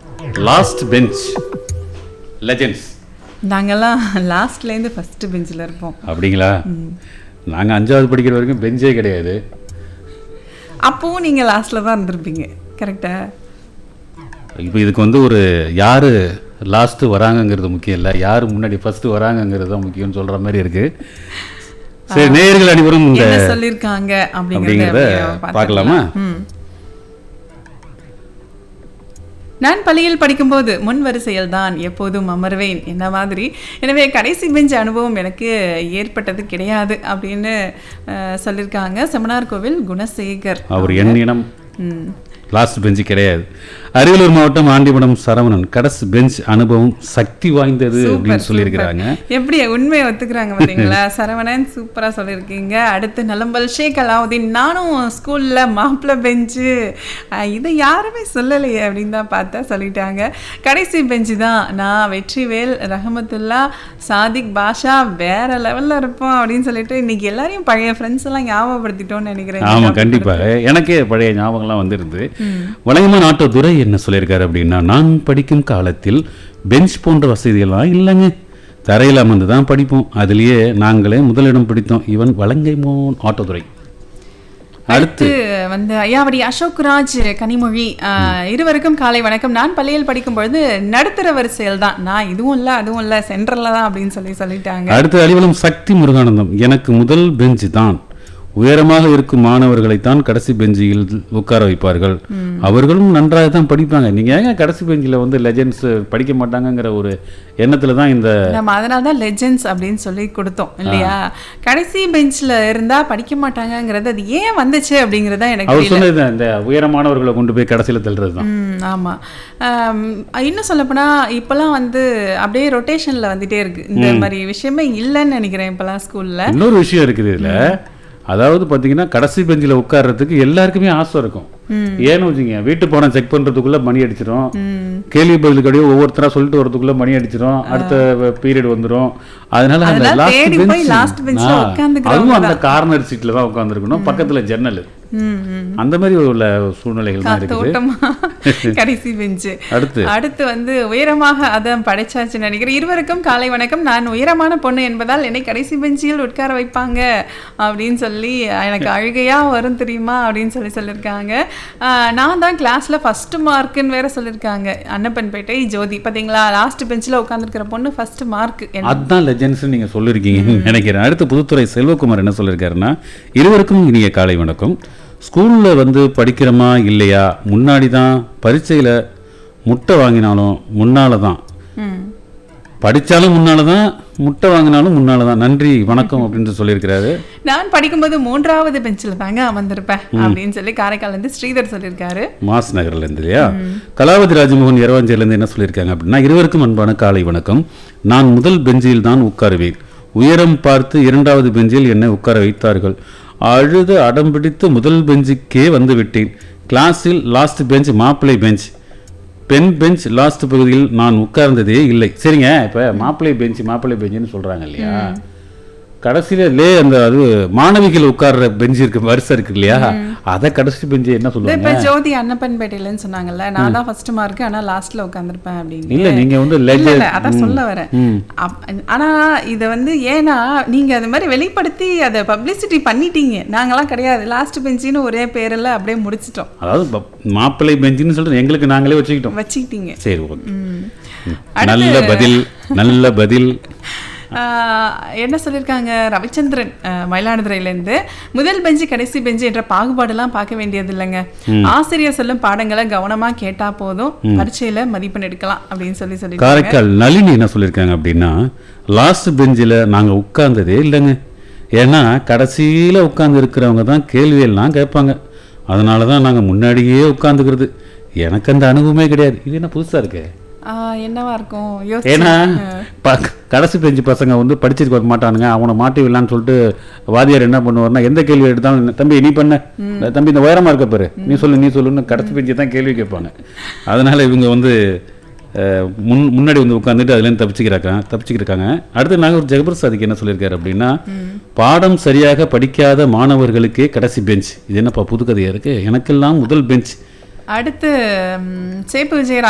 Last bench legends நாங்கெல்லாம் லாஸ்ட்லேருந்து first பெஞ்சில் இருப்போம் அப்படிங்களா நாங்கள் அஞ்சாவது படிக்கிற வரைக்கும் பெஞ்சே கிடையாது அப்போவும் நீங்கள் லாஸ்ட்டில் தான் இருந்திருப்பீங்க கரெக்டா இப்போ இதுக்கு வந்து ஒரு யார் லாஸ்ட்டு வராங்கங்கிறது முக்கியம் இல்லை யார் முன்னாடி ஃபஸ்ட்டு வராங்கங்கிறது தான் முக்கியம்னு சொல்கிற மாதிரி இருக்கு சரி நேயர்கள் அனைவரும் இந்த என்ன சொல்லியிருக்காங்க அப்படிங்கிறத அப்படிங்கிறத அப்படியே பார்க்கலாமா ம். நான் பள்ளியில் படிக்கும்போது முன் வரிசையில் தான் எப்போதும் அமர்வேன் என்ன மாதிரி எனவே கடைசி பெஞ்ச் அனுபவம் எனக்கு ஏற்பட்டது கிடையாது அப்படின்னு அஹ், சொல்லியிருக்காங்க செமனார் கோவில் குணசேகர் அவர் என் இனம் ம். லாஸ்ட் பெஞ்சு கிடையாது அரியலூர் மாவட்டம் ஆண்டிமடம் சரவணன் கடைசி பெஞ்ச் அனுபவம் சக்தி வாய்ந்தது அப்படின்னு சொல்லியிருக்கிறாங்க எப்படி உண்மையை ஒத்துக்கிறாங்க பாத்தீங்களா சரவணன் சூப்பரா சொல்லியிருக்கீங்க அடுத்து நலம்பல் ஷேக் அலாவுதீன் நானும் ஸ்கூல்ல மாப்பிள்ளை பெஞ்சு அஹ், இதை யாருமே சொல்லலையே அப்படின்னு தான் பார்த்தா சொல்லிட்டாங்க கடைசி பெஞ்சு தான் நான் வெற்றிவேல் ரஹமத்துல்லா சாதிக் பாஷா வேற லெவல்ல இருப்போம் அப்படின்னு சொல்லிட்டு இன்னைக்கு எல்லாரையும் பழைய ஃப்ரெண்ட்ஸ் எல்லாம் ஞாபகப்படுத்திட்டோம்னு நினைக்கிறேன் ஆமா கண்டிப்பாக எனக்கே பழைய ஞாபகம்லாம் வந்திருந்து வழங்கமா நாட்டு துரை என்ன சொல்லியிருக்காரு அப்படின்னா நான் படிக்கும் காலத்தில் பெஞ்ச் போன்ற வசதியெல்லாம் இல்லைங்க தரையில் அமர்ந்து தான் படிப்போம் அதுலயே நாங்களே முதலிடம் பிடித்தோம் இவன் வலங்கைமோன் ஆட்டோதுரை அடுத்து அடுத்து வந்து ஐயாவடி அசோக் ராஜ் கனிமொழி ஆஹ், இருவருக்கும் காலை வணக்கம் நான் பள்ளியில் படிக்கும் பொழுது நடுத்தர வரிசையில் தான் நான் இதுவும் இல்லை அதுவும் இல்லை சென்ட்ரல்ல தான் அப்படின்னு சொல்லி சொல்லிட்டாங்க அடுத்து அலிவலம் சக்தி முருகானந்தம் எனக்கு முதல் பெஞ்ச் தான் உயரமாக இருக்கும் மாணவர்களைத்தான் கடைசி பெஞ்சில் உட்கார வைப்பார்கள் அவர்களும் நன்றாக தான் படிப்பாங்க நீங்க ஏங்க கடைசி பெஞ்சில் வந்து லெஜெண்ட்ஸ் படிக்க மாட்டாங்கங்கிற ஒரு எண்ணத்துல தான் இந்த நம்ம அதனால தான் லெஜெண்ட்ஸ் அப்படின்னு சொல்லி கொடுத்தோம் இல்லையா கடைசி பெஞ்ச்ல இருந்தா படிக்க மாட்டாங்கங்கிறது அது ஏன் வந்துச்சு அப்படிங்கறத எனக்கு அவர் சொன்னது இந்த உயரமானவர்களை கொண்டு போய் கடைசியில் தள்ளுறது தான் ம் ஆமா ஆம், இன்னும் சொல்லப்போனா இப்பெல்லாம் வந்து அப்படியே ரொட்டேஷன்ல வந்துட்டே இருக்கு இந்த மாதிரி விஷயமே இல்லைன்னு நினைக்கிறேன் இப்பெல்லாம் ஸ்கூல்ல இன்னொரு விஷயம் இருக்குது இதுல அதாவது பாத்தீங்கன்னா கடைசி பெஞ்சில் உட்கார்றதுக்கு எல்லாருக்குமே ஆசை இருக்கும் ஏன்னு வச்சுங்க வீட்டு போன செக் பண்றதுக்குள்ள மணி அடிச்சிடும் கேள்வி பதிலுக்கு அப்படியே ஒவ்வொருத்தரா சொல்லிட்டு வரதுக்குள்ள மணி அடிச்சிடும் அடுத்த பீரியட் வந்துரும் அதனால அந்த அதெல்லாம் லாஸ்ட் தேடி போய் last benchல பெஞ்ச் உட்கார்ந்துக்கிறவங்க அதுவும் அந்த கார்னர் சீட்ல தான் உட்காந்துருக்கணும் பக்கத்துல ஜன்னல் ம் ம் அந்த மாதிரி உள்ள சூழ்நிலைகள் தான் இருக்குது தோட்டமா கடைசி பெஞ்சு அடுத்து அடுத்து வந்து உயரமாக அதான் படைச்சாச்சுன்னு நினைக்கிறேன் இருவருக்கும் காலை வணக்கம் நான் உயரமான பொண்ணு என்பதால் என்னை கடைசி பெஞ்சில் உட்கார வைப்பாங்க அப்படின்னு சொல்லி எனக்கு அழுகையா வரும் தெரியுமா அப்படின்னு சொல்லி சொல்லியிருக்காங்க ஆஹ் நான் தான் கிளாஸ்ல ஃபர்ஸ்ட் மார்க்குன்னு வேற சொல்லியிருக்காங்க அன்னப்பன்பேட்டை ஜோதி பாத்தீங்களா லாஸ்ட் பெஞ்சில் உட்காந்துருக்கிற பொண்ணு ஃபர்ஸ்ட் மார்க் அதான் லெஜெண்ட்ஸ் நீங்க சொல்லிருக்கீங்கன்னு நினைக்கிறேன் அடுத்து புதுத்துறை செல்வகுமார் என்ன சொல்லியிருக்காருன்னா இருவருக்கும் இனிய காலை வணக்கம் ஸ்கூல்ல வந்து படிக்கிறோமா இல்லையா முன்னாடி தான் பரீட்சையில முட்டை வாங்கினாலும் முன்னால தான் ம் படிச்சாலும் முன்னால தான் முட்டை வாங்கினாலும் முன்னால தான் நன்றி வணக்கம் அப்படின்னு சொல்லியிருக்கிறாரு நான் படிக்கும்போது மூன்றாவது பெஞ்சில் தாங்க அமர்ந்திருப்பேன் அப்படின்னு சொல்லி காரைக்கால்ல இருந்து ஸ்ரீதர் சொல்லியிருக்காரு மாஸ் நகர்ல இருந்து இல்லையா கலாவதி ராஜமோகன் இரவாஞ்சேரில இருந்து என்ன சொல்லியிருக்காங்க அப்படின்னா இருவருக்கும் அன்பான காலை வணக்கம் நான் முதல் பெஞ்சில் தான் உட்காருவேன் உயரம் பார்த்து இரண்டாவது பெஞ்சில் என்னை உட்கார வைத்தார்கள் அழுது அடம் பிடித்து முதல் பெஞ்சுக்கே வந்து விட்டேன் கிளாஸில் லாஸ்ட் பெஞ்ச் மாப்பிள்ளை பெஞ்ச் பெண் பெஞ்ச் லாஸ்ட் பகுதியில் நான் உட்கார்ந்ததே இல்லை சரிங்க இப்ப மாப்பிள்ளை பெஞ்ச் மாப்பிள்ளை பெஞ்சுன்னு சொல்றாங்க இல்லையா கடைசியில லே அந்த அது மாணவிகள் உட்கார்ற பெஞ்ச் இருக்கு வரிசை இருக்கு இல்லையா அத கடைசி பெஞ்சு என்ன இதோ சொல்லுவாங்க இப்ப ஜோதி அன்னப்பன்பேட்டையிலன்னு சொன்னாங்கல்ல நான் தான் ஃபர்ஸ்ட் மார்க் ஆனா லாஸ்ட்ல உட்காந்துருப்பேன் அப்படின்னு இல்ல நீங்க வந்து இல்ல லெஜர் இல்ல அதான் சொல்ல வரேன் அப்- ஆனா இத வந்து ஏன்னா நீங்க அது மாதிரி வெளிப்படுத்தி அதை பப்ளிசிட்டி பண்ணிட்டீங்க நாங்கெல்லாம் கிடையாது லாஸ்ட் பெஞ்சின்னு ஒரே பேர்ல அப்படியே முடிச்சிட்டோம் அதாவது ப- மாப்பிள்ளை பெஞ்சுன்னு சொல்லிட்டு எங்களுக்கு நாங்களே வச்சுக்கிட்டோம் வச்சுக்கிட்டீங்க சரி ஓகே ம். நல்ல பதில் நல்ல பதில் ஆஹ் என்ன சொல்லியிருக்காங்க ரவிச்சந்திரன் ஆஹ் மயிலாடுதுறையிலேருந்து முதல் பெஞ்சு கடைசி பெஞ்சு என்ற பாகுபாடெல்லாம் பார்க்க வேண்டியது இல்லைங்க ஆசிரியர் சொல்லும் பாடங்களை கவனமா கேட்டா போதும் பரீட்சையில மதிப்பெண் எடுக்கலாம் அப்படின்னு சொல்லி சொல்லி காரைக்கால் நளினி என்ன சொல்லியிருக்காங்க அப்படின்னா லாஸ்ட் பெஞ்சில் நாங்கள் உட்கார்ந்ததே இல்லைங்க ஏன்னா கடைசியில் உட்கார்ந்து இருக்கிறவங்க தான் கேள்வியெல்லாம் கேட்பாங்க அதனால தான் நாங்கள் முன்னாடியே உட்காந்துக்கிறது எனக்கு அந்த அனுபவமே கிடையாது இது என்ன புதுசாக இருக்கு ஆஹ் என்னவா இருக்கும் யோசிச்சு ஏன்னா ப- கடைசி பெஞ்சு பசங்க வந்து படிச்சிருக்க வர மாட்டானுங்க அவனை மாட்டி விடலான்னு சொல்லிட்டு வாதியார் என்ன பண்ணுவார்னா எந்த கேள்வி எடுத்தாலும் தம்பி நீ பண்ண தம்பி இந்த உயரமா இருக்க பாரு நீ சொல்லு நீ சொல்லுன்னு கடைசி பெஞ்சு தான் கேள்வி கேட்பாங்க அதனால இவங்க வந்து அஹ், முன் முன்னாடி வந்து உட்காந்துட்டு அதுலேருந்து தப்பிச்சுக்கிறாங்க தப்பிச்சுக்கிருக்காங்க அடுத்து நாகூர் ஜெகபர் சாதிக்கு என்ன சொல்லியிருக்காரு அப்படின்னா பாடம் சரியாக படிக்காத மாணவர்களுக்கே கடைசி பெஞ்ச் இது என்னப்பா புதுக்கதையா இருக்கு எனக்கெல்லாம் முதல் பெஞ்ச் அடுத்து ம், சேப்பு விஜயராஜ்